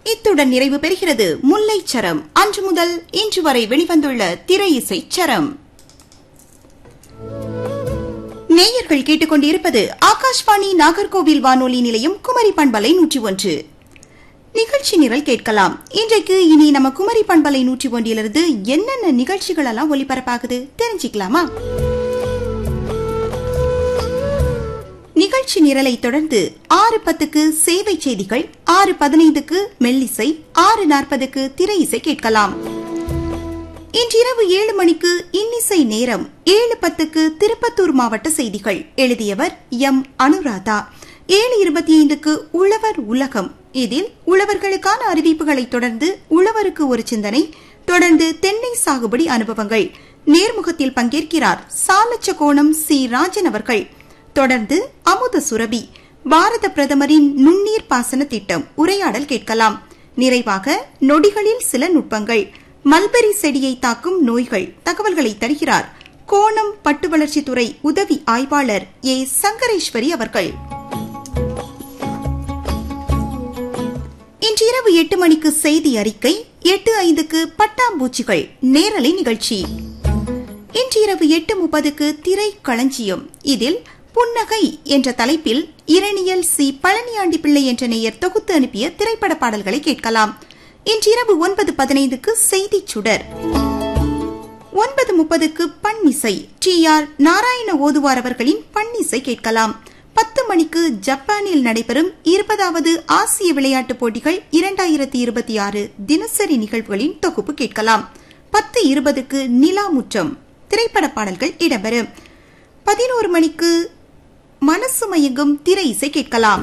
இத்துடன் நிறைவு பெறுகிறது முல்லைச் சரம் அன்று முதல் இன்று வரை வெளிவந்துள்ள திரை இசை சரம் நேயர்கள் கேட்டுக்கொண்டிருப்பது ஆகாஷ்வாணி நாகர்கோவில் வானொலி நிலையம் குமரி பண்பலை நூற்றி ஒன்று நிகழ்ச்சி நிரல் கேட்கலாம் இன்றைக்கு இனி நம்ம குமரி பண்பலை நூற்றி ஒன்றிலிருந்து என்னென்ன நிகழ்ச்சிகள் எல்லாம் ஒலிபரப்பாகுது தெரிஞ்சுக்கலாமா நிகழ்ச்சி நிரலை தொடர்ந்து ஆறு பத்துக்கு சேவை செய்திகள் ஆறு பதினைந்துக்கு மெல்லிசை ஆறு நாற்பதுக்கு திரை இசை கேட்கலாம் இன்றிரவு ஏழு மணிக்கு இன்னிசை நேரம் ஏழு பத்துக்கு திருப்பத்தூர் மாவட்ட செய்திகள் எழுதியவர் எம் அனுராதா ஏழு இருபத்தி ஐந்துக்கு உழவர் உலகம் இதில் உழவர்களுக்கான அறிவிப்புகளை தொடர்ந்து உழவருக்கு ஒரு சிந்தனை தொடர்ந்து தென்னை சாகுபடி அனுபவங்கள் நேர்முகத்தில் பங்கேற்கிறார் சாலச்சகோணம் சி ராஜன் அவர்கள் தொடர்ந்து அமுத சுரபி பாரத பிரதமரின் நுண்ணீர் பாசன திட்டம் உரையாடல் கேட்கலாம் நிறைவாக நொடிகளில் சில நுட்பங்கள் மல்பெரி செடியை தாக்கும் நோய்கள் தகவல்களை தருகிறார் கோணம் பட்டு வளர்ச்சித்துறை உதவி ஆய்வாளர் ஏ சங்கரேஸ்வரி அவர்கள் இன்று இரவு எட்டு மணிக்கு செய்தி அறிக்கை எட்டு ஐந்துக்கு பட்டாம்பூச்சிகள் நேரலை நிகழ்ச்சி இன்று இரவு எட்டு முப்பதுக்கு திரை களஞ்சியம் இதில் புன்னகை என்ற தலைப்பில் இரணியல் சி பழனியாண்டி பிள்ளை என்ற நேயர் தொகுத்து அனுப்பிய திரைப்பட பாடல்களை கேட்கலாம் இன்றிரவு ஒன்பது பதினைந்துக்கு செய்திச் சுடர் ஒன்பது முப்பதுக்கு பன்னிசை டி ஆர் நாராயண ஓதுவார் அவர்களின் பன்னிசை கேட்கலாம் பத்து மணிக்கு ஜப்பானில் நடைபெறும் இருபதாவது ஆசிய விளையாட்டுப் போட்டிகள் இரண்டாயிரத்தி இருபத்தி ஆறு தினசரி நிகழ்வுகளின் தொகுப்பு கேட்கலாம் பத்து இருபதுக்கு நிலாமுற்றம் திரைப்பட பாடல்கள் இடம்பெறும் பதினோரு மணிக்கு மனசு மயங்கும் திரை இசை கேட்கலாம்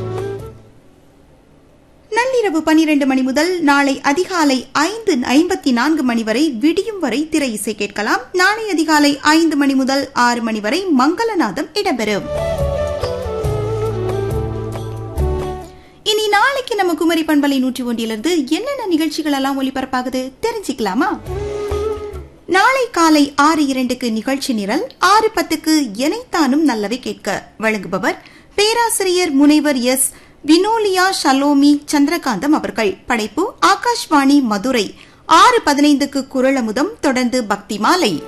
நள்ளிரவு பனிரெண்டு மணி முதல் நாளை அதிகாலை ஐந்து ஐம்பத்தி நான்கு மணி வரை விடியும் வரை திரை இசை கேட்கலாம் நாளை அதிகாலை ஐந்து மணி முதல் ஆறு மணி வரை மங்களநாதம் இடம்பெறும் இனி நாளைக்கு நம்ம குமரி பண்பலை நூற்றி ஒன்றிலிருந்து என்னென்ன நிகழ்ச்சிகள் எல்லாம் ஒலிபரப்பாகுது தெரிஞ்சுக்கலாமா நாளை காலை ஆறு இரண்டுக்கு நிகழ்ச்சி நிரல் ஆறு பத்துக்கு எனைத்தானும் நல்லவை கேட்க வழங்குபவர் பேராசிரியர் முனைவர் எஸ் வினோலியா ஷலோமி சந்திரகாந்தம் அவர்கள் படைப்பு ஆகாஷ்வாணி மதுரை ஆறு பதினைந்துக்கு குரலமுதம் தொடர்ந்து பக்தி மாலை